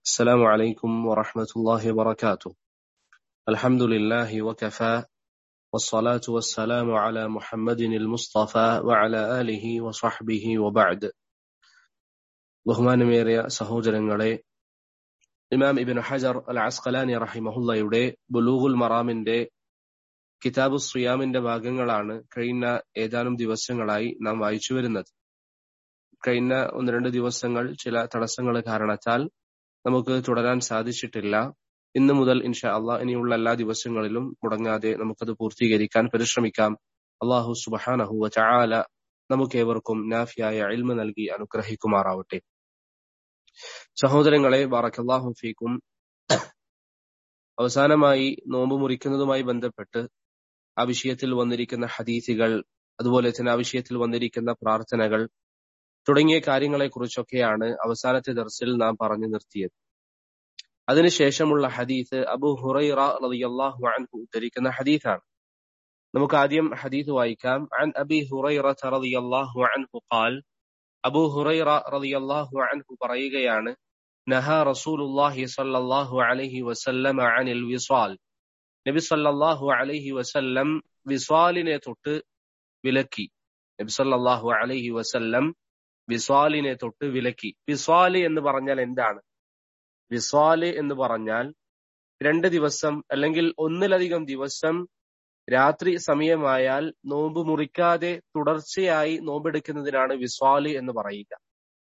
السلام عليكم ورحمة الله وبركاته الحمد لله وكفى والصلاة والسلام على محمد المصطفى وعلى آله وصحبه وبعد ബഹുമാനമേറിയ സഹോദരങ്ങളെ ഇമാം ഇബിൻ ഹജർ അൽ അസ്കലാനി റഹിമഹുല്ലയുടെ ബുലൂഗുൽ മറാമിന്റെ കിതാബു സുയാമിന്റെ ഭാഗങ്ങളാണ് കഴിഞ്ഞ ഏതാനും ദിവസങ്ങളായി നാം വായിച്ചു വരുന്നത് കഴിഞ്ഞ ഒന്ന് രണ്ട് ദിവസങ്ങൾ ചില തടസ്സങ്ങൾ കാരണത്താൽ നമുക്ക് തുടരാൻ സാധിച്ചിട്ടില്ല ഇന്നു മുതൽ ഇൻഷാ അള്ളാഹ് ഇനിയുള്ള എല്ലാ ദിവസങ്ങളിലും മുടങ്ങാതെ നമുക്കത് പൂർത്തീകരിക്കാൻ പരിശ്രമിക്കാം അള്ളാഹു സുബഹാനഹു ചാല നമുക്കേവർക്കും നാഫിയായ ഇൽമ നൽകി അനുഗ്രഹിക്കുമാറാവട്ടെ സഹോദരങ്ങളെ ബാറക്കല്ലാഹു ഫീക്കും അവസാനമായി നോമ്പ് മുറിക്കുന്നതുമായി ബന്ധപ്പെട്ട് ആ വിഷയത്തിൽ വന്നിരിക്കുന്ന ഹദീസുകൾ അതുപോലെ തന്നെ ആ വിഷയത്തിൽ വന്നിരിക്കുന്ന പ്രാർത്ഥനകൾ തുടങ്ങിയ കാര്യങ്ങളെക്കുറിച്ചൊക്കെയാണ് അവസാനത്തെ ദർസിൽ നാം പറഞ്ഞു നിർത്തിയത് അതിനുശേഷമുള്ള ഹദീസ് അബു ഹുറൈറ റളിയല്ലാഹു അൻഹു ഉദ്ധരിക്കുന്ന ഹദീസാണ് നമുക്ക് ആദ്യം ഹദീസ് വായിക്കാം عن أبي هريرة رضي الله عنه قال അബൂ ഹുറൈറ റളിയല്ലാഹു അൻഹു പറയുകയാണ് നഹാ റസൂലുള്ളാഹി സ്വല്ലല്ലാഹു അലൈഹി വസല്ലമ അനിൽ വിസ്വാൽ നബി സല്ലല്ലാഹു അലൈഹി വസല്ലം വിസ്വാലിനെ തൊട്ട് വിലക്കി നബി സല്ലല്ലാഹു അലൈഹി വസല്ലം വിസ്വാലിനെ തൊട്ട് വിലക്കി വിസ്വാല് എന്ന് പറഞ്ഞാൽ എന്താണ് വിസ്വാല് എന്ന് പറഞ്ഞാൽ രണ്ട് ദിവസം അല്ലെങ്കിൽ ഒന്നിലധികം ദിവസം രാത്രി സമയമായാൽ നോമ്പ് മുറിക്കാതെ തുടർച്ചയായി നോമ്പെടുക്കുന്നതിനാണ് വിസ്വാല് എന്ന് പറയുക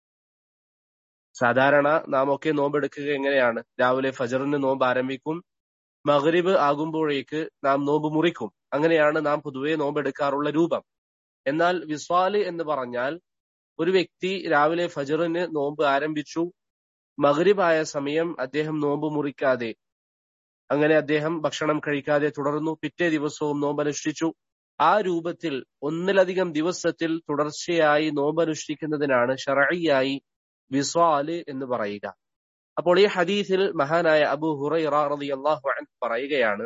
സാധാരണ നാം ഒക്കെ നോമ്പെടുക്കുക എങ്ങനെയാണ് രാവിലെ ഫജറിന് നോമ്പ് ആരംഭിക്കും മഗ്രിബ് ആകുമ്പോഴേക്ക് നാം നോമ്പ് മുറിക്കും അങ്ങനെയാണ് നാം പൊതുവെ നോമ്പെടുക്കാറുള്ള രൂപം എന്നാൽ വിസ്വാല് എന്ന് പറഞ്ഞാൽ ഒരു വ്യക്തി രാവിലെ ഫജറിന് നോമ്പ് ആരംഭിച്ചു മഗ്രിബായ സമയം അദ്ദേഹം നോമ്പ് മുറിക്കാതെ അങ്ങനെ അദ്ദേഹം ഭക്ഷണം കഴിക്കാതെ തുടർന്നു പിറ്റേ ദിവസവും നോമ്പനുഷ്ഠിച്ചു ആ രൂപത്തിൽ ഒന്നിലധികം ദിവസത്തിൽ തുടർച്ചയായി നോമ്പനുഷ്ഠിക്കുന്നതിനാണ് ഷറയായി വിസ്വാല് എന്ന് പറയുക അപ്പോൾ ഈ ഹദീസിൽ മഹാനായ അബു ഹുറൈറ റളിയല്ലാഹു അൻഹു പറയുകയാണ്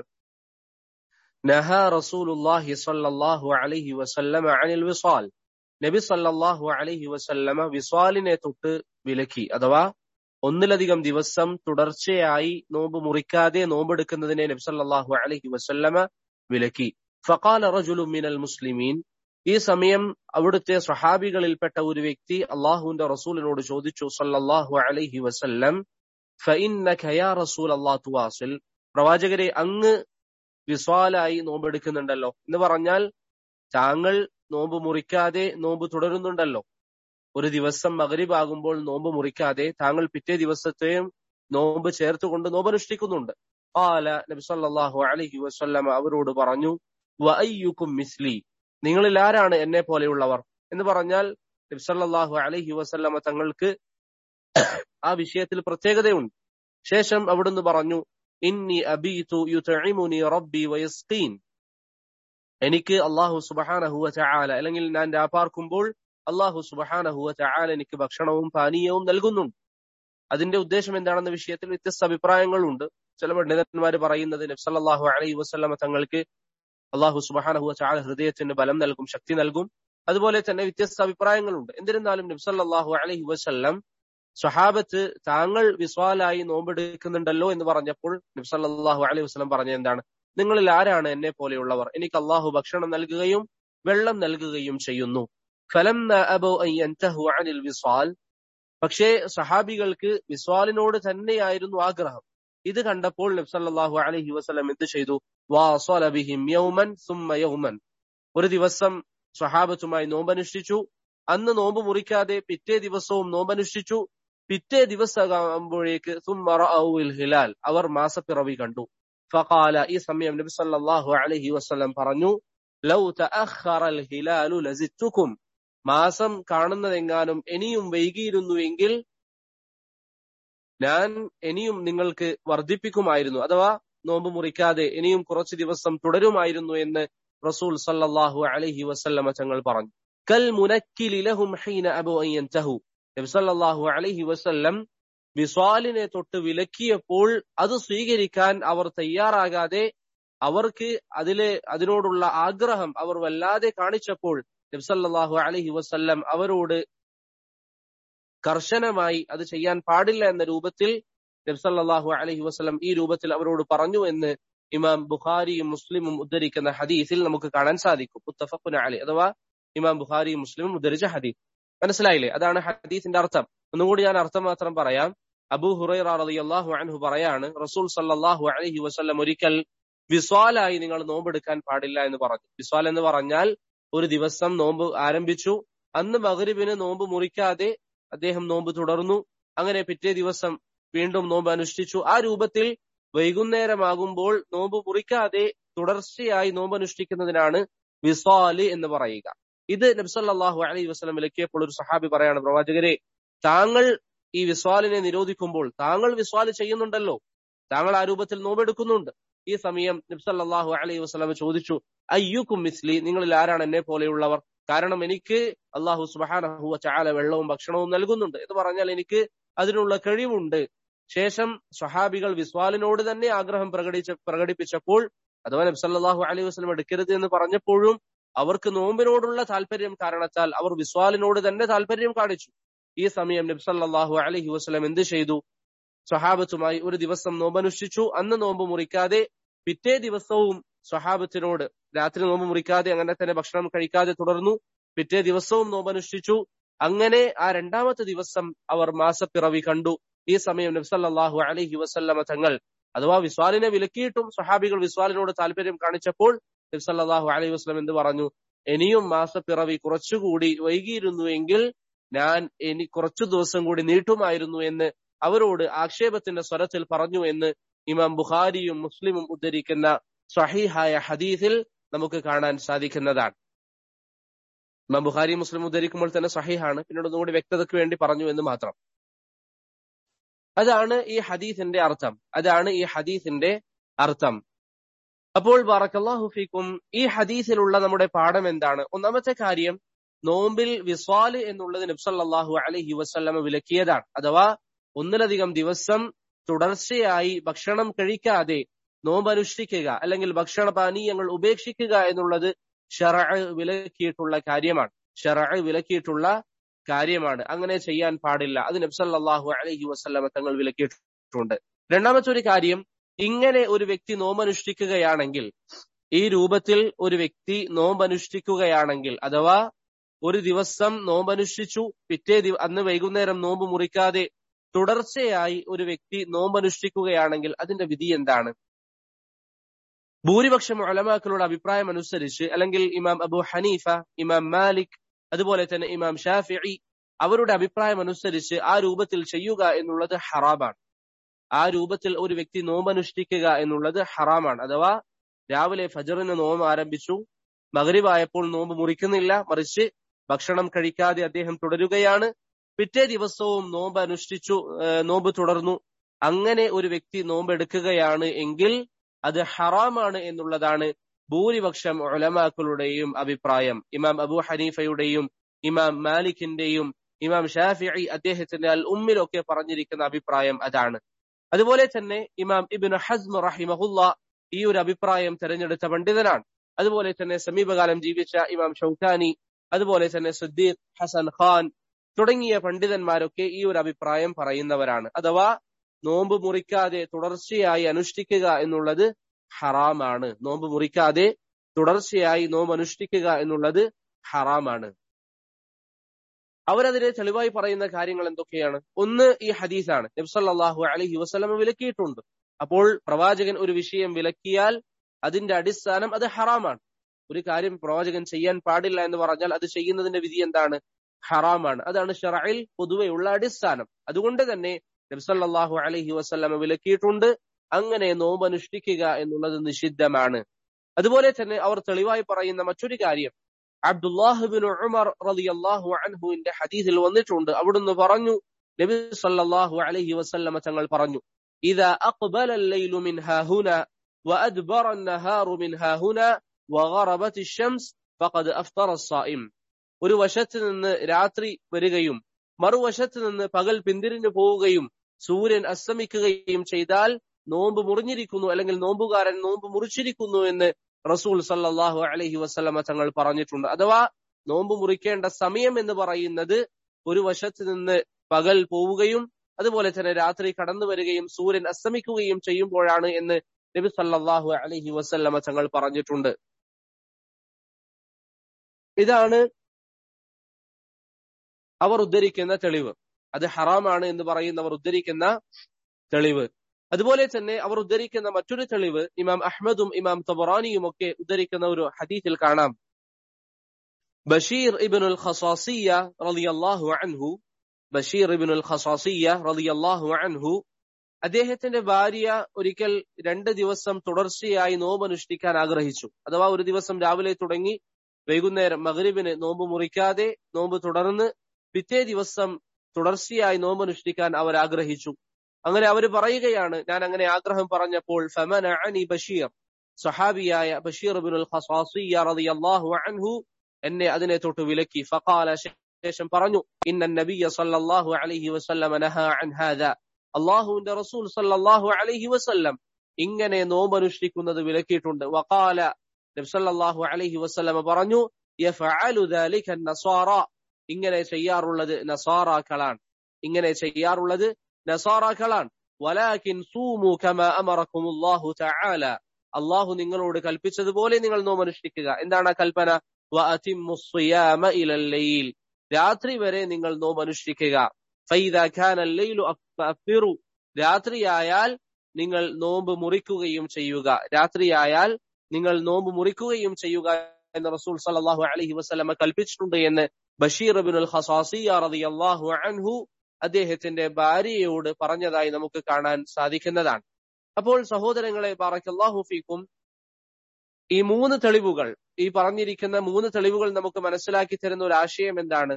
നഹ റസൂലുള്ളാഹി സ്വല്ലല്ലാഹു അലൈഹി വസല്ലമ അനിൽ വിസ്വാൽ നബി സല്ലല്ലാഹു അലൈഹി വസല്ലമ വിസ്വാലിനെ തൊട്ട് വിലക്കി അഥവാ ഒന്നിലധികം ദിവസം തുടർച്ചയായി നോമ്പ് മുറിക്കാതെ നോമ്പെടുക്കുന്നതിനെ നബി സല്ലല്ലാഹു അലൈഹി വസല്ലമ വിലക്കി ഫഖാല റജുലു മിനൽ മുസ്ലിമീൻ ഈ സമയം അവിടുത്തെ സ്വഹാബികളിൽപ്പെട്ട ഒരു വ്യക്തി അള്ളാഹുവിന്റെ റസൂലിനോട് ചോദിച്ചു സല്ലല്ലാഹു അലൈഹി വസല്ലം ഫഇന്നക യാ റസൂൽ അല്ലാഹു തുവാസിൽ പ്രവാചകരെ അങ്ങ് വിസ്വാലായി നോമ്പെടുക്കുന്നുണ്ടല്ലോ എന്ന് പറഞ്ഞാൽ താങ്കൾ നോമ്പ് മുറിക്കാതെ നോമ്പ് തുടരുന്നുണ്ടല്ലോ ഒരു ദിവസം മകരിബാകുമ്പോൾ നോമ്പ് മുറിക്കാതെ താങ്കൾ പിറ്റേ ദിവസത്തെയും നോമ്പ് ചേർത്തുകൊണ്ട് നോമ്പ് അനുഷ്ഠിക്കുന്നുണ്ട് ആല നബി സല്ലല്ലാഹു അലൈഹി വസല്ലമ അവരോട് പറഞ്ഞു വഅയ്യുക്കും മിസ്ലി നിങ്ങളിൽ ആരാണ് എന്നെ പോലെയുള്ളവർ എന്ന് പറഞ്ഞാൽ നബി സല്ലല്ലാഹു അലൈഹി വസല്ലമ തങ്ങൾക്ക് ആ വിഷയത്തിൽ പ്രത്യേകതയുണ്ട് ശേഷം അവിടുന്ന് പറഞ്ഞു ഇന്നി അബീതു യുതഇമുനി റബ്ബി വയസ്ഖീൻ എനിക്ക് അള്ളാഹു സുബഹാനഹുവ ചാല അല്ലെങ്കിൽ ഞാൻ രാപ്പാർക്കുമ്പോൾ അള്ളാഹു സുബഹാനഹുവ ചാല എനിക്ക് ഭക്ഷണവും പാനീയവും നൽകുന്നുണ്ട് അതിന്റെ ഉദ്ദേശം എന്താണെന്ന വിഷയത്തിൽ വ്യത്യസ്ത അഭിപ്രായങ്ങളുണ്ട് ചില പണ്ഡിതന്മാർ പറയുന്നത് നബ്സല്ലാഹു അലൈഹി വസ്ലമ തങ്ങൾക്ക് അള്ളാഹു സുബഹാനഹുവ ചാല ഹൃദയത്തിന് ബലം നൽകും ശക്തി നൽകും അതുപോലെ തന്നെ വ്യത്യസ്ത അഭിപ്രായങ്ങളുണ്ട് എന്നിരുന്നാലും നബ്സല്ലാഹു അലൈഹി വസ്ല്ലം സ്വഹാബത്ത് താങ്കൾ വിസ്വാലായി നോമ്പെടുക്കുന്നുണ്ടല്ലോ എന്ന് പറഞ്ഞപ്പോൾ നബ്സല്ലാഹു അലൈഹി വസ്ലം പറഞ്ഞ എന്താണ് നിങ്ങളിൽ ആരാണ് എന്നെ പോലെയുള്ളവർ എനിക്ക് അള്ളാഹു ഭക്ഷണം നൽകുകയും വെള്ളം നൽകുകയും ചെയ്യുന്നു ഫലം അനിൽ വിസ്വാൽ പക്ഷേ സഹാബികൾക്ക് വിസ്വാലിനോട് തന്നെയായിരുന്നു ആഗ്രഹം ഇത് കണ്ടപ്പോൾ നബ്സല്ലാഹു അലഹി വസ്ലം എന്ത് ചെയ്തു വാസ്വലബിഹിം യൗമൻ സുമ്മ യൗമൻ ഒരു ദിവസം സഹാബത്തുമായി നോമ്പനുഷ്ഠിച്ചു അന്ന് നോമ്പ് മുറിക്കാതെ പിറ്റേ ദിവസവും നോമ്പനുഷ്ഠിച്ചു പിറ്റേ ദിവസമാകുമ്പോഴേക്ക് സുമ്മ ഹിലാൽ അവർ മാസപ്പിറവി കണ്ടു ഫഖാല ഈ സമയം നബി സല്ലല്ലാഹു അലൈഹി വസല്ലം പറഞ്ഞു ലൗ തഅഖറൽ ഹിലാലു ലസിത്തുക്കും മാസം കാണുന്നതെങ്ങാനും ഇനിയും വൈകിയിരുന്നുവെങ്കിൽ ഞാൻ ഇനിയും നിങ്ങൾക്ക് വർദ്ധിപ്പിക്കുമായിരുന്നു അഥവാ നോമ്പ് മുറിക്കാതെ ഇനിയും കുറച്ചു ദിവസം തുടരുമായിരുന്നു എന്ന് റസൂൽ സല്ലല്ലാഹു അലൈഹി വസല്ലമ തങ്ങൾ പറഞ്ഞു കൽ മുനക്കിലി ലഹും ഹീന അബു അൻ യൻതഹു നബി സല്ലല്ലാഹു അലൈഹി വസല്ലം വിസ്വാലിനെ തൊട്ട് വിലക്കിയപ്പോൾ അത് സ്വീകരിക്കാൻ അവർ തയ്യാറാകാതെ അവർക്ക് അതിലെ അതിനോടുള്ള ആഗ്രഹം അവർ വല്ലാതെ കാണിച്ചപ്പോൾ നബ്സല്ലാഹു അലഹി വസ്ല്ലം അവരോട് കർശനമായി അത് ചെയ്യാൻ പാടില്ല എന്ന രൂപത്തിൽ നബ്സല്ലാഹു അലഹി വസ്ലം ഈ രൂപത്തിൽ അവരോട് പറഞ്ഞു എന്ന് ഇമാം ബുഖാരിയും മുസ്ലിമും ഉദ്ധരിക്കുന്ന ഹദീസിൽ നമുക്ക് കാണാൻ സാധിക്കും മുത്തഫഖുൻ അലി അഥവാ ഇമാം ബുഖാരിയും മുസ്ലിമും ഉദ്ധരിച്ച ഹദീസ് മനസ്സിലായില്ലേ അതാണ് ഹദീസിന്റെ അർത്ഥം ഒന്നുകൂടി ഞാൻ അർത്ഥം മാത്രം പറയാം അബൂ ഹുറൈറ റളിയല്ലാഹു അൻഹു പറയാണ് റസൂൽ സല്ലല്ലാഹു അലൈഹി വസല്ലം ഒരിക്കൽ വിസ്വാലായി നിങ്ങൾ നോമ്പെടുക്കാൻ പാടില്ല എന്ന് പറഞ്ഞു വിസ്വാൽ എന്ന് പറഞ്ഞാൽ ഒരു ദിവസം നോമ്പ് ആരംഭിച്ചു അന്ന് മഗ്രിബിന് നോമ്പ് മുറിക്കാതെ അദ്ദേഹം നോമ്പ് തുടർന്നു അങ്ങനെ പിറ്റേ ദിവസം വീണ്ടും നോമ്പ് അനുഷ്ഠിച്ചു ആ രൂപത്തിൽ വൈകുന്നേരമാകുമ്പോൾ നോമ്പ് മുറിക്കാതെ തുടർച്ചയായി നോമ്പ് അനുഷ്ഠിക്കുന്നതിനാണ് വിസ്വാല് എന്ന് പറയുക ഇത് നബ്സല്ലാഹു അലൈഹി വസ്ലം വിലക്കിയപ്പോൾ ഒരു സഹാബി പറയാണ് പ്രവാചകരെ താങ്കൾ ഈ വിസ്വാലിനെ നിരോധിക്കുമ്പോൾ താങ്കൾ വിസ്വാല് ചെയ്യുന്നുണ്ടല്ലോ താങ്കൾ ആ രൂപത്തിൽ നോമ്പെടുക്കുന്നുണ്ട് ഈ സമയം നബ്സല്ലാഹു അലൈഹി വസ്ലാം ചോദിച്ചു അയ്യുക്കും മിസ്ലി നിങ്ങളിൽ ആരാണ് എന്നെ പോലെയുള്ളവർ കാരണം എനിക്ക് അള്ളാഹു സുബാനഹുവ ചാല വെള്ളവും ഭക്ഷണവും നൽകുന്നുണ്ട് എന്ന് പറഞ്ഞാൽ എനിക്ക് അതിനുള്ള കഴിവുണ്ട് ശേഷം സ്വഹാബികൾ വിസ്വാലിനോട് തന്നെ ആഗ്രഹം പ്രകടിച്ച പ്രകടിപ്പിച്ചപ്പോൾ അഥവാ നബ്സല്ലാഹു അലൈഹി വസ്ലം എടുക്കരുത് എന്ന് പറഞ്ഞപ്പോഴും അവർക്ക് നോമ്പിനോടുള്ള താല്പര്യം കാരണത്താൽ അവർ വിസ്വാലിനോട് തന്നെ താല്പര്യം കാണിച്ചു ഈ സമയം നബ്സല്ലാഹു അലഹി വസ്ലം എന്ത് ചെയ്തു സ്വഹാബത്തുമായി ഒരു ദിവസം നോമ്പനുഷ്ഠിച്ചു അന്ന് നോമ്പ് മുറിക്കാതെ പിറ്റേ ദിവസവും സ്വഹാബത്തിനോട് രാത്രി നോമ്പ് മുറിക്കാതെ അങ്ങനെ തന്നെ ഭക്ഷണം കഴിക്കാതെ തുടർന്നു പിറ്റേ ദിവസവും നോമ്പനുഷ്ഠിച്ചു അങ്ങനെ ആ രണ്ടാമത്തെ ദിവസം അവർ മാസപ്പിറവി കണ്ടു ഈ സമയം നബ്സല്ലാഹു അലഹി വസല്ലമ തങ്ങൾ അഥവാ വിസ്വാലിനെ വിലക്കിയിട്ടും സ്വഹാബികൾ വിസ്വാലിനോട് താല്പര്യം കാണിച്ചപ്പോൾ നബ്സല്ലാഹു അലൈഹി വസ്ലം എന്ത് പറഞ്ഞു ഇനിയും മാസപ്പിറവി കുറച്ചുകൂടി വൈകിയിരുന്നുവെങ്കിൽ ഞാൻ ഇനി കുറച്ചു ദിവസം കൂടി നീട്ടുമായിരുന്നു എന്ന് അവരോട് ആക്ഷേപത്തിന്റെ സ്വരത്തിൽ പറഞ്ഞു എന്ന് ഇമാം ബുഖാരിയും മുസ്ലിമും ഉദ്ധരിക്കുന്ന സഹീഹായ ഹദീസിൽ നമുക്ക് കാണാൻ സാധിക്കുന്നതാണ് ഇമാം ബുഖാരി മുസ്ലിം ഉദ്ധരിക്കുമ്പോൾ തന്നെ സഹീഹാണ് പിന്നീട് ഒന്നുകൂടി വ്യക്തതയ്ക്ക് വേണ്ടി പറഞ്ഞു എന്ന് മാത്രം അതാണ് ഈ ഹദീസിന്റെ അർത്ഥം അതാണ് ഈ ഹദീസിന്റെ അർത്ഥം അപ്പോൾ ബറക്കല്ലാഹു ഫീക്കും ഈ ഹദീസിലുള്ള നമ്മുടെ പാഠം എന്താണ് ഒന്നാമത്തെ കാര്യം നോമ്പിൽ വിസ്വാല് എന്നുള്ളത് നബ്സല്ലാഹു അലഹി വസ്ല്ലമ വിലക്കിയതാണ് അഥവാ ഒന്നിലധികം ദിവസം തുടർച്ചയായി ഭക്ഷണം കഴിക്കാതെ നോമ്പ് അനുഷ്ഠിക്കുക അല്ലെങ്കിൽ ഭക്ഷണ പാനീയങ്ങൾ ഉപേക്ഷിക്കുക എന്നുള്ളത് ഷറ വിലക്കിയിട്ടുള്ള കാര്യമാണ് ഷറ വിലക്കിയിട്ടുള്ള കാര്യമാണ് അങ്ങനെ ചെയ്യാൻ പാടില്ല അത് നബ്സല്ലാഹു അലഹി വസ്ല്ലമ തങ്ങൾ വിലക്കിയിട്ടുണ്ട് രണ്ടാമത്തെ ഒരു കാര്യം ഇങ്ങനെ ഒരു വ്യക്തി നോമ്പനുഷ്ഠിക്കുകയാണെങ്കിൽ ഈ രൂപത്തിൽ ഒരു വ്യക്തി നോമ്പനുഷ്ഠിക്കുകയാണെങ്കിൽ അഥവാ ഒരു ദിവസം നോമ്പനുഷ്ഠിച്ചു പിറ്റേ ദിവ അന്ന് വൈകുന്നേരം നോമ്പ് മുറിക്കാതെ തുടർച്ചയായി ഒരു വ്യക്തി നോമ്പനുഷ്ഠിക്കുകയാണെങ്കിൽ അതിന്റെ വിധി എന്താണ് ഭൂരിപക്ഷം അലമാക്കളുടെ അഭിപ്രായം അനുസരിച്ച് അല്ലെങ്കിൽ ഇമാം അബു ഹനീഫ ഇമാം മാലിക് അതുപോലെ തന്നെ ഇമാം ഷാഫി അവരുടെ അഭിപ്രായം അനുസരിച്ച് ആ രൂപത്തിൽ ചെയ്യുക എന്നുള്ളത് ഹറാമാണ് ആ രൂപത്തിൽ ഒരു വ്യക്തി നോമ്പനുഷ്ഠിക്കുക എന്നുള്ളത് ഹറാമാണ് അഥവാ രാവിലെ ഫജറിന് നോമ്പ് ആരംഭിച്ചു മകരിവായപ്പോൾ നോമ്പ് മുറിക്കുന്നില്ല മറിച്ച് ഭക്ഷണം കഴിക്കാതെ അദ്ദേഹം തുടരുകയാണ് പിറ്റേ ദിവസവും നോമ്പ് അനുഷ്ഠിച്ചു നോമ്പ് തുടർന്നു അങ്ങനെ ഒരു വ്യക്തി നോമ്പ് എടുക്കുകയാണ് എങ്കിൽ അത് ഹറാമാണ് എന്നുള്ളതാണ് ഭൂരിപക്ഷം ഒലമാക്കളുടെയും അഭിപ്രായം ഇമാം അബു ഹനീഫയുടെയും ഇമാം മാലിക്കിന്റെയും ഇമാം ഷാഫി അദ്ദേഹത്തിന്റെ അൽ ഉമ്മിലൊക്കെ പറഞ്ഞിരിക്കുന്ന അഭിപ്രായം അതാണ് അതുപോലെ തന്നെ ഇമാം ഇബിൻ ഹസ്മ റഹിമഹുല്ല ഈ ഒരു അഭിപ്രായം തെരഞ്ഞെടുത്ത പണ്ഡിതനാണ് അതുപോലെ തന്നെ സമീപകാലം ജീവിച്ച ഇമാം ഷൌഖാനി അതുപോലെ തന്നെ സുദ്ദീഖ് ഹസൻ ഖാൻ തുടങ്ങിയ പണ്ഡിതന്മാരൊക്കെ ഈ ഒരു അഭിപ്രായം പറയുന്നവരാണ് അഥവാ നോമ്പ് മുറിക്കാതെ തുടർച്ചയായി അനുഷ്ഠിക്കുക എന്നുള്ളത് ഹറാമാണ് നോമ്പ് മുറിക്കാതെ തുടർച്ചയായി നോമ്പ് അനുഷ്ഠിക്കുക എന്നുള്ളത് ഹറാമാണ് അവരതിനെ തെളിവായി പറയുന്ന കാര്യങ്ങൾ എന്തൊക്കെയാണ് ഒന്ന് ഈ ഹദീസാണ് നബ്സല്ലാഹു അലഹി വസ്ലമ വിലക്കിയിട്ടുണ്ട് അപ്പോൾ പ്രവാചകൻ ഒരു വിഷയം വിലക്കിയാൽ അതിന്റെ അടിസ്ഥാനം അത് ഹറാമാണ് ഒരു കാര്യം പ്രവാചകൻ ചെയ്യാൻ പാടില്ല എന്ന് പറഞ്ഞാൽ അത് ചെയ്യുന്നതിന്റെ വിധി എന്താണ് ഹറാമാണ് അതാണ് ഷറയിൽ പൊതുവെയുള്ള അടിസ്ഥാനം അതുകൊണ്ട് തന്നെ നബ്സല്ലാഹു അലഹി വസ്ലമ വിലക്കിയിട്ടുണ്ട് അങ്ങനെ നോമ്പ് അനുഷ്ഠിക്കുക എന്നുള്ളത് നിഷിദ്ധമാണ് അതുപോലെ തന്നെ അവർ തെളിവായി പറയുന്ന മറ്റൊരു കാര്യം അബ്ദുല്ലാഹുബിൻ ഉമർ റളിയല്ലാഹു അൻഹുവിന്റെ ഹദീസിൽ വന്നിട്ടുണ്ട് അവിടുന്ന് പറഞ്ഞു നബി സല്ലല്ലാഹു അലൈഹി വസല്ലമ തങ്ങൾ പറഞ്ഞു ഇദാ അഖ്ബല الليل من ها هنا وأدبر النهار من ها هنا وغربت الشمس فقد أفطر الصائم ഒരു വശത്ത് നിന്ന് രാത്രി വരികയും മറുവശത്ത് നിന്ന് പകൽ പിന്തിരിഞ്ഞു പോവുകയും സൂര്യൻ അസ്തമിക്കുകയും ചെയ്താൽ നോമ്പ് മുറിഞ്ഞിരിക്കുന്നു അല്ലെങ്കിൽ നോമ്പുകാരൻ നോമ്പ് മുറിച്ചിരിക്കുന്നു എന്ന് റസൂൽ സല്ലാഹു അലഹി വസ്ലമ തങ്ങൾ പറഞ്ഞിട്ടുണ്ട് അഥവാ നോമ്പ് മുറിക്കേണ്ട സമയം എന്ന് പറയുന്നത് ഒരു വശത്ത് നിന്ന് പകൽ പോവുകയും അതുപോലെ തന്നെ രാത്രി കടന്നു വരികയും സൂര്യൻ അസ്തമിക്കുകയും ചെയ്യുമ്പോഴാണ് എന്ന് നബി സല്ലല്ലാഹു അലൈഹി വസല്ലമ തങ്ങൾ പറഞ്ഞിട്ടുണ്ട് ഇതാണ് അവർ ഉദ്ധരിക്കുന്ന തെളിവ് അത് ഹറാമാണ് എന്ന് പറയുന്നവർ ഉദ്ധരിക്കുന്ന തെളിവ് അതുപോലെ തന്നെ അവർ ഉദ്ധരിക്കുന്ന മറ്റൊരു തെളിവ് ഇമാം അഹ്മദും ഇമാം തബറാനിയും ഒക്കെ ഉദ്ധരിക്കുന്ന ഒരു ഹദീസിൽ കാണാം ബഷീർ ഇബിനുൽ ഖസാസിയ റളിയല്ലാഹു അൻഹു ബഷീർ ഇബിനുൽ ഖസാസിയ റളിയല്ലാഹു അൻഹു അദ്ദേഹത്തിന്റെ ഭാര്യ ഒരിക്കൽ രണ്ട് ദിവസം തുടർച്ചയായി നോമ്പ് അനുഷ്ഠിക്കാൻ ആഗ്രഹിച്ചു അഥവാ ഒരു ദിവസം രാവിലെ തുടങ്ങി വൈകുന്നേരം മഗ്രിബിന് നോമ്പ് മുറിക്കാതെ നോമ്പ് തുടർന്ന് പിറ്റേ ദിവസം തുടർച്ചയായി നോമ്പ് അനുഷ്ഠിക്കാൻ അവർ ആഗ്രഹിച്ചു അങ്ങനെ അവർ പറയുകയാണ് ഞാൻ അങ്ങനെ ആഗ്രഹം പറഞ്ഞപ്പോൾ ഫമനഅനി ബഷീർ സഹാബിയായ ബഷീർ ബിനുൽ ഖസാസിയ റളിയല്ലാഹു അൻഹു എന്നെ അതിനെ തൊട്ട് വിലക്കി ഫഖാല ശേഷം പറഞ്ഞു ഇന്ന നബിയ സല്ലല്ലാഹു അലൈഹി വസല്ലമ നഹാ അൻ ഹാദാ അള്ളാഹുവിന്റെ റസൂൽ സല്ലല്ലാഹു അലൈഹി വസല്ലം ഇങ്ങനെ നോമ്പ് അനുഷ്ഠിക്കുന്നത് വിലക്കിയിട്ടുണ്ട് വഖാല നബി സല്ലല്ലാഹു അലൈഹി വസല്ലമ പറഞ്ഞു യഫഅലു ദാലിക നസാറ ഇങ്ങനെ ചെയ്യാറുള്ളത് നസാറാക്കളാണ് ഇങ്ങനെ ചെയ്യാറുള്ളത് നസാറാക്കളാണ് വലാകിൻ സൂമു കമാ അമറക്കുമുല്ലാഹു തആല അള്ളാഹു നിങ്ങളോട് കൽപ്പിച്ചതുപോലെ നിങ്ങൾ നോമ്പ് അനുഷ്ഠിക്കുക എന്താണ് ആ കൽപ്പന വഅതിമ്മു സിയാമ ഇലൽ ലൈൽ രാത്രി വരെ നിങ്ങൾ നോമ്പ് അനുഷ്ഠിക്കുക ഫൈദാ കാന ലൈലു അഫ്തിറു രാത്രിയായാൽ നിങ്ങൾ നോമ്പ് മുറിക്കുകയും ചെയ്യുക രാത്രിയായാൽ നിങ്ങൾ നോമ്പ് മുറിക്കുകയും ചെയ്യുക എന്ന് റസൂൽ സല്ലല്ലാഹു അലൈഹി വസല്ലമ കൽപ്പിച്ചിട്ടുണ്ട് എന്ന് ബഷീർ ബിനുൽ ഖസാസിയ റളിയല്ലാഹു അൻഹു അദ്ദേഹത്തിന്റെ ഭാര്യയോട് പറഞ്ഞതായി നമുക്ക് കാണാൻ സാധിക്കുന്നതാണ് അപ്പോൾ സഹോദരങ്ങളെ ബാറക്കല്ലാഹു ഫീക്കും ഈ മൂന്ന് തെളിവുകൾ ഈ പറഞ്ഞിരിക്കുന്ന മൂന്ന് തെളിവുകൾ നമുക്ക് മനസ്സിലാക്കി തരുന്ന ഒരു ആശയം എന്താണ്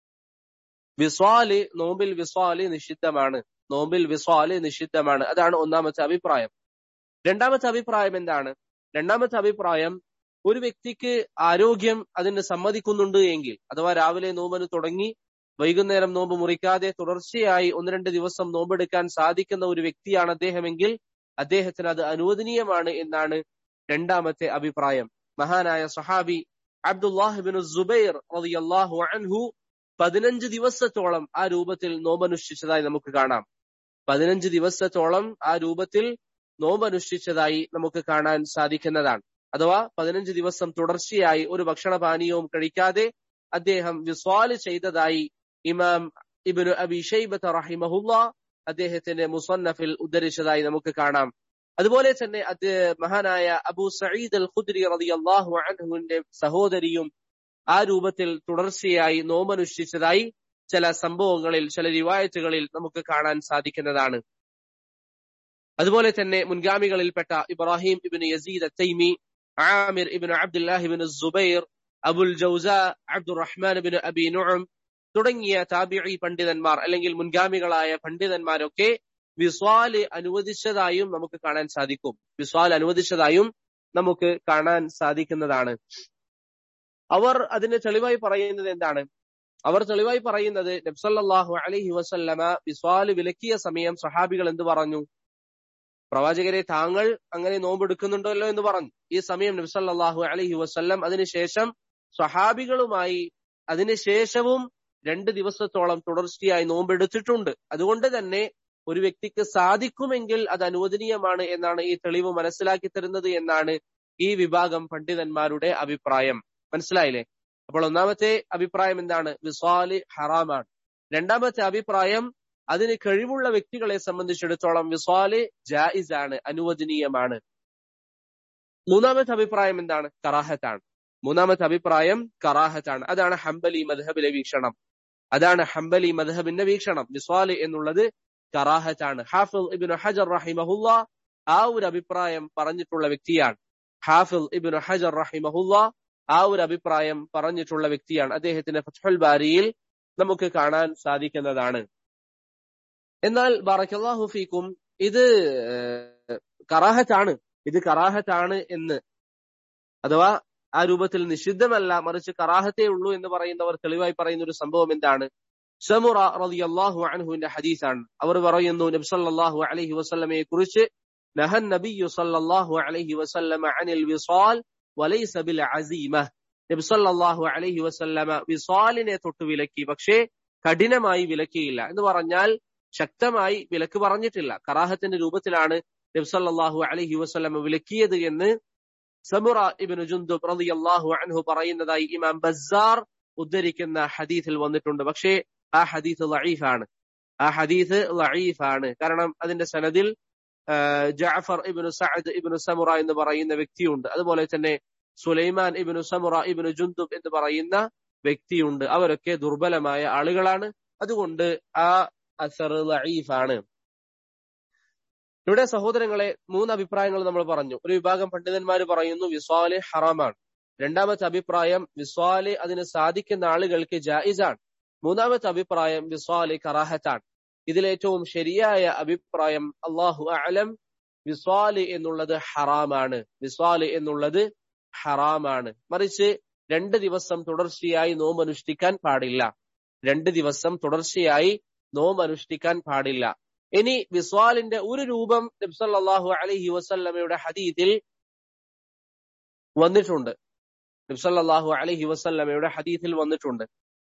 വിസ്വാല് നോമ്പിൽ വിസ്വാല് നിഷിദ്ധമാണ് നോമ്പിൽ വിസ്വാല് നിഷിദ്ധമാണ് അതാണ് ഒന്നാമത്തെ അഭിപ്രായം രണ്ടാമത്തെ അഭിപ്രായം എന്താണ് രണ്ടാമത്തെ അഭിപ്രായം ഒരു വ്യക്തിക്ക് ആരോഗ്യം അതിന് സമ്മതിക്കുന്നുണ്ട് എങ്കിൽ അഥവാ രാവിലെ നോമ്പിന് തുടങ്ങി വൈകുന്നേരം നോമ്പ് മുറിക്കാതെ തുടർച്ചയായി ഒന്ന് രണ്ട് ദിവസം നോമ്പെടുക്കാൻ സാധിക്കുന്ന ഒരു വ്യക്തിയാണ് അദ്ദേഹമെങ്കിൽ അദ്ദേഹത്തിന് അത് അനുവദനീയമാണ് എന്നാണ് രണ്ടാമത്തെ അഭിപ്രായം മഹാനായ സഹാബി അബ്ദുല്ലാഹിബിൻ സുബൈർ റളിയല്ലാഹു അൻഹു പതിനഞ്ച് ദിവസത്തോളം ആ രൂപത്തിൽ നോമ്പനുഷ്ഠിച്ചതായി നമുക്ക് കാണാം പതിനഞ്ച് ദിവസത്തോളം ആ രൂപത്തിൽ നോമ്പനുഷ്ഠിച്ചതായി നമുക്ക് കാണാൻ സാധിക്കുന്നതാണ് അഥവാ പതിനഞ്ച് ദിവസം തുടർച്ചയായി ഒരു ഭക്ഷണപാനീയവും കഴിക്കാതെ അദ്ദേഹം വിസ്വാല് ചെയ്തതായി ഇമാം ഇബിനു അബി ഷൈബത്ത് റഹിമഹുല്ല അദ്ദേഹത്തിന്റെ മുസന്നഫിൽ ഉദ്ധരിച്ചതായി നമുക്ക് കാണാം അതുപോലെ തന്നെ അത് മഹാനായ അബു സഈദ് അൽ ഖുദ്രി റളിയല്ലാഹു അൻഹുവിന്റെ സഹോദരിയും ആ രൂപത്തിൽ തുടർച്ചയായി നോമനുഷ്ഠിച്ചതായി ചില സംഭവങ്ങളിൽ ചില റിവായത്തുകളിൽ നമുക്ക് കാണാൻ സാധിക്കുന്നതാണ് അതുപോലെ തന്നെ മുൻഗാമികളിൽപ്പെട്ട ഇബ്രാഹിം ഇബിൻ യസീദ് അത്തൈമി ആമിർ ഇബിൻ അബ്ദുല്ലാഹി ഇബിൻ സുബൈർ അബുൽ ജൗസ അബ്ദുറഹ്മാൻ ഇബിൻ അബി നുഅം തുടങ്ങിയ താബിഈ പണ്ഡിതന്മാർ അല്ലെങ്കിൽ മുൻഗാമികളായ പണ്ഡിതന്മാരൊക്കെ വിസ്വാല് അനുവദിച്ചതായും നമുക്ക് കാണാൻ സാധിക്കും വിസ്വാൽ അനുവദിച്ചതായും നമുക്ക് കാണാൻ സാധിക്കുന്നതാണ് അവർ അതിന് തെളിവായി പറയുന്നത് എന്താണ് അവർ തെളിവായി പറയുന്നത് നബ്സല്ലാഹു അലഹി വസല്ലമ വിസ്വാല് വിലക്കിയ സമയം സഹാബികൾ എന്ത് പറഞ്ഞു പ്രവാചകരെ താങ്കൾ അങ്ങനെ നോമ്പെടുക്കുന്നുണ്ടല്ലോ എന്ന് പറഞ്ഞു ഈ സമയം നബ്സല്ലാഹു അലഹി വസ്ല്ലം അതിനുശേഷം സ്വഹാബികളുമായി അതിനുശേഷവും രണ്ട് ദിവസത്തോളം തുടർച്ചയായി നോമ്പെടുത്തിട്ടുണ്ട് അതുകൊണ്ട് തന്നെ ഒരു വ്യക്തിക്ക് സാധിക്കുമെങ്കിൽ അത് അനുവദനീയമാണ് എന്നാണ് ഈ തെളിവ് മനസ്സിലാക്കി തരുന്നത് എന്നാണ് ഈ വിഭാഗം പണ്ഡിതന്മാരുടെ അഭിപ്രായം മനസ്സിലായില്ലേ അപ്പോൾ ഒന്നാമത്തെ അഭിപ്രായം എന്താണ് വിസ്വാല് ഹറാമാണ് രണ്ടാമത്തെ അഭിപ്രായം അതിന് കഴിവുള്ള വ്യക്തികളെ സംബന്ധിച്ചിടത്തോളം വിസ്വാല് ജായിസ് ആണ് അനുവദനീയമാണ് മൂന്നാമത്തെ അഭിപ്രായം എന്താണ് കറാഹത്താണ് മൂന്നാമത്തെ അഭിപ്രായം കറാഹത്താണ് അതാണ് ഹംബലി മധബിലെ വീക്ഷണം അതാണ് ഹംബലി മധബിന്റെ വീക്ഷണം വിസ്വാല് എന്നുള്ളത് കറാഹത്താണ് ഹാഫിൽ ഇബിൻ ഹജർ റഹിമഹുല്ല ആ ഒരു അഭിപ്രായം പറഞ്ഞിട്ടുള്ള വ്യക്തിയാണ് ഹാഫിൽ ഇബിൻ ഹജർ റഹിമഹുല്ല ആ ഒരു അഭിപ്രായം പറഞ്ഞിട്ടുള്ള വ്യക്തിയാണ് അദ്ദേഹത്തിന്റെ ഫത്ഹുൽ ബാരിയിൽ നമുക്ക് കാണാൻ സാധിക്കുന്നതാണ് എന്നാൽ ബറക്കല്ലാഹു ഫീക്കും ഇത് കറാഹത്താണ് ഇത് കറാഹത്താണ് എന്ന് അഥവാ ആ രൂപത്തിൽ നിഷിദ്ധമല്ല മറിച്ച് കറാഹത്തേ ഉള്ളൂ എന്ന് പറയുന്നവർ തെളിവായി പറയുന്ന ഒരു സംഭവം എന്താണ് ഷമുറ റളിയല്ലാഹു അൻഹുവിന്റെ ഹദീസാണ് അവർ പറയുന്നു നബി സല്ലല്ലാഹു അലൈഹി വസല്ലമയെ കുറിച്ച് നഹൻ നബിയു സല്ലല്ലാഹു അലൈഹി വസല്ലമ അനിൽ വിസാൽ വലൈസ ബിൽ അസീമ നബി സല്ലല്ലാഹു അലൈഹി വസല്ലമ വിസാലിനെ തൊട്ട് വിലക്കി പക്ഷേ കഠിനമായി വിലക്കിയില്ല എന്ന് പറഞ്ഞാൽ ശക്തമായി വിലക്ക് പറഞ്ഞിട്ടില്ല കറാഹത്തിന്റെ രൂപത്തിലാണ് നബ്സല്ലാഹു അലഹി വസ്ലം വിലക്കിയത് എന്ന് സമുറ ഇബിന് ജുന്ദുബ് റളിയല്ലാഹു അൻഹു പറയുന്നതായി ഇമാം ബസാർ ഉദ്ധരിക്കുന്ന ഹദീസിൽ വന്നിട്ടുണ്ട് പക്ഷേ ആ ഹദീസ് ലഈഫാണ് ആ ഹദീസ് ലഈഫാണ് കാരണം അതിന്റെ സനദിൽ Jafar Ibn Saad Ibn Samura എന്ന് പറയുന്ന വ്യക്തിയുണ്ട് അതുപോലെ തന്നെ സുലൈമാൻ ഇബ്നു സമുറ ഇബ്നു ജുന്ദുബ് എന്ന് പറയുന്ന വ്യക്തിയുണ്ട് അവരൊക്കെ ദുർബലമായ ആളുകളാണ് അതുകൊണ്ട് ആ അസർ ലഈഫാണ് ഇവിടെ സഹോദരങ്ങളെ മൂന്ന് അഭിപ്രായങ്ങൾ നമ്മൾ പറഞ്ഞു ഒരു വിഭാഗം പണ്ഡിതന്മാർ പറയുന്നു വിസ്വാല് ഹറാമാണ് രണ്ടാമത്തെ അഭിപ്രായം വിസ്വാല് അതിന് സാധിക്കുന്ന ആളുകൾക്ക് ജായിസാണ് മൂന്നാമത്തെ അഭിപ്രായം വിസ്വാല് കറാഹത്താണ് ഇതിലേറ്റവും ശരിയായ അഭിപ്രായം അള്ളാഹു അലം വിസ്വാല് എന്നുള്ളത് ഹറാമാണ് വിസ്വാല് എന്നുള്ളത് ഹറാമാണ് മറിച്ച് രണ്ട് ദിവസം തുടർച്ചയായി നോമ്പ് അനുഷ്ഠിക്കാൻ പാടില്ല രണ്ട് ദിവസം തുടർച്ചയായി നോമ്പ് അനുഷ്ഠിക്കാൻ പാടില്ല ഇനി വിസ്വാലിന്റെ ഒരു രൂപം നബ്സല്ലാഹു അലഹി വസല്ലമയുടെ ഹദീദിൽ വന്നിട്ടുണ്ട് നബ്സല്ലാഹു അലഹി വസല്ലമയുടെ ഹദീദിൽ വന്നിട്ടുണ്ട്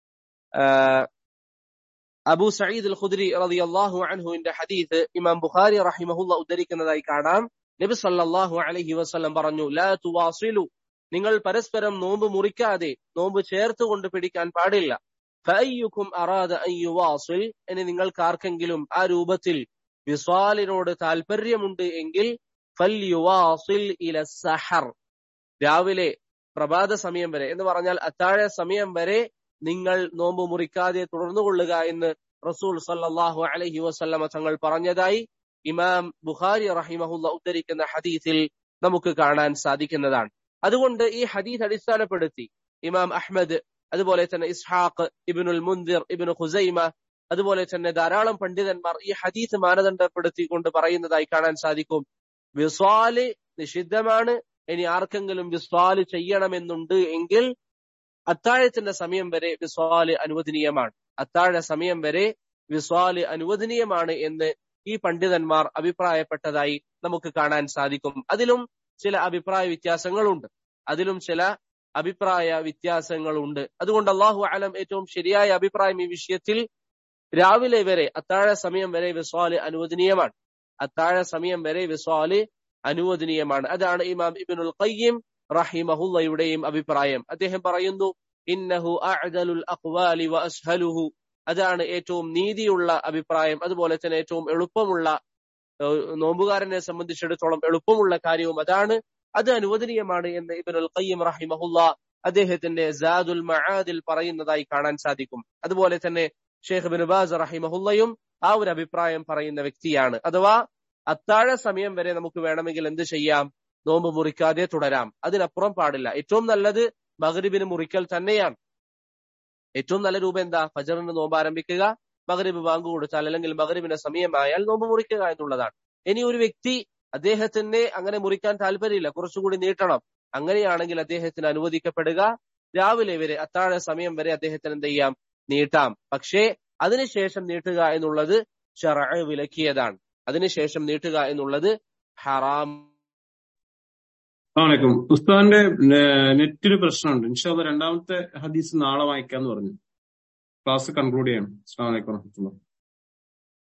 അബു സയ്യിദ് അൽ ഖുദ്രി റളിയല്ലാഹു അൻഹുവിന്റെ ഹദീസ് ഇമാം ബുഖാരി റഹിമഹുല്ല ഉദ്ധരിക്കുന്നതായി കാണാം നബി സല്ലല്ലാഹു അലൈഹി വസല്ലം പറഞ്ഞു ലാ തുവാസിലു നിങ്ങൾ പരസ്പരം നോമ്പ് മുറിക്കാതെ നോമ്പ് ചേർത്ത് കൊണ്ട് പിടിക്കാൻ പാടില്ല ഫഅയ്യുക്കും അറാദ അൻ യുവാസിൽ ഇനി നിങ്ങൾക്ക് ആർക്കെങ്കിലും ആ രൂപത്തിൽ വിസ്വാലിനോട് താല്പര്യമുണ്ട് എങ്കിൽ ഫൽ യുവാസിൽ ഇല സഹർ രാവിലെ പ്രഭാത സമയം വരെ എന്ന് പറഞ്ഞാൽ അത്താഴ സമയം വരെ നിങ്ങൾ നോമ്പ് മുറിക്കാതെ തുടർന്നുകൊള്ളുക എന്ന് റസൂൽ സല്ലാഹു അലഹി വസല്ലമ തങ്ങൾ പറഞ്ഞതായി ഇമാം ബുഖാരി റഹിമഹുല്ല ഉദ്ധരിക്കുന്ന ഹദീസിൽ നമുക്ക് കാണാൻ സാധിക്കുന്നതാണ് അതുകൊണ്ട് ഈ ഹദീസ് അടിസ്ഥാനപ്പെടുത്തി ഇമാം അഹ്മദ് അതുപോലെ തന്നെ ഇസ്ഹാഖ് ഇബിനുൽ മുന്തിർ ഇബിനു ഖുസൈമ അതുപോലെ തന്നെ ധാരാളം പണ്ഡിതന്മാർ ഈ ഹദീസ് മാനദണ്ഡപ്പെടുത്തിക്കൊണ്ട് പറയുന്നതായി കാണാൻ സാധിക്കും വിസ്വാല് നിഷിദ്ധമാണ് ഇനി ആർക്കെങ്കിലും വിസ്വാല് ചെയ്യണമെന്നുണ്ട് എങ്കിൽ അത്താഴത്തിന്റെ സമയം വരെ വിസ്വാല് അനുവദനീയമാണ് അത്താഴ സമയം വരെ വിസ്വാല് അനുവദനീയമാണ് എന്ന് ഈ പണ്ഡിതന്മാർ അഭിപ്രായപ്പെട്ടതായി നമുക്ക് കാണാൻ സാധിക്കും അതിലും ചില അഭിപ്രായ വ്യത്യാസങ്ങളുണ്ട് അതിലും ചില അഭിപ്രായ വ്യത്യാസങ്ങളുണ്ട് അതുകൊണ്ട് അള്ളാഹു അലം ഏറ്റവും ശരിയായ അഭിപ്രായം ഈ വിഷയത്തിൽ രാവിലെ വരെ അത്താഴ സമയം വരെ വിസ്വാല് അനുവദനീയമാണ് അത്താഴ സമയം വരെ വിസ്വാല് അനുവദനീയമാണ് അതാണ് ഇമാം ഇബിനുൽ ഖയ്യിം റഹിമഹുല്ലയുടെയും അഭിപ്രായം അദ്ദേഹം പറയുന്നു ഇന്നഹു അഅദലുൽ അഖ്വാലി വ അസ്ഹലുഹു അതാണ് ഏറ്റവും നീതിയുള്ള അഭിപ്രായം അതുപോലെ തന്നെ ഏറ്റവും എളുപ്പമുള്ള നോമ്പുകാരനെ സംബന്ധിച്ചിടത്തോളം എളുപ്പമുള്ള കാര്യവും അതാണ് അത് അനുവദനീയമാണ് എന്ന് ഇബനുൽ ഖയ്യിം റഹിമഹുല്ല അദ്ദേഹത്തിന്റെ സാദുൽ മആദിൽ പറയുന്നതായി കാണാൻ സാധിക്കും അതുപോലെ തന്നെ ഷെയ്ഖ് ബിൻ ബാസ് റഹിമഹുല്ലയും ആ ഒരു അഭിപ്രായം പറയുന്ന വ്യക്തിയാണ് അഥവാ അത്താഴ സമയം വരെ നമുക്ക് വേണമെങ്കിൽ എന്ത് ചെയ്യാം നോമ്പ് മുറിക്കാതെ തുടരാം അതിനപ്പുറം പാടില്ല ഏറ്റവും നല്ലത് മകരിബിന് മുറിക്കൽ തന്നെയാണ് ഏറ്റവും നല്ല രൂപം എന്താ ഫജറിന് നോമ്പ് ആരംഭിക്കുക മകരിബ് ബാങ്ക് കൊടുത്താൽ അല്ലെങ്കിൽ മകരിബിന്റെ സമയമായാൽ നോമ്പ് മുറിക്കുക എന്നുള്ളതാണ് ഇനി ഒരു വ്യക്തി അദ്ദേഹത്തിന് അങ്ങനെ മുറിക്കാൻ താല്പര്യമില്ല കുറച്ചുകൂടി നീട്ടണം അങ്ങനെയാണെങ്കിൽ അദ്ദേഹത്തിന് അനുവദിക്കപ്പെടുക രാവിലെ വരെ അത്താഴ സമയം വരെ അദ്ദേഹത്തിന് എന്ത് ചെയ്യാം നീട്ടാം പക്ഷേ അതിനുശേഷം നീട്ടുക എന്നുള്ളത് ഷറ വിലക്കിയതാണ് അതിനുശേഷം നീട്ടുക എന്നുള്ളത് ഹറാം അസ്സാമലൈക്കും ഉസ്താദിന്റെ നെറ്റിന് പ്രശ്നമുണ്ട് ഇൻഷാല്ല രണ്ടാമത്തെ ഹദീസ് നാളെ വായിക്കാന്ന് പറഞ്ഞു ക്ലാസ് കൺക്ലൂഡ് ചെയ്യണം അസ്സാം വലൈക്കും വറഹമത്തുള്ള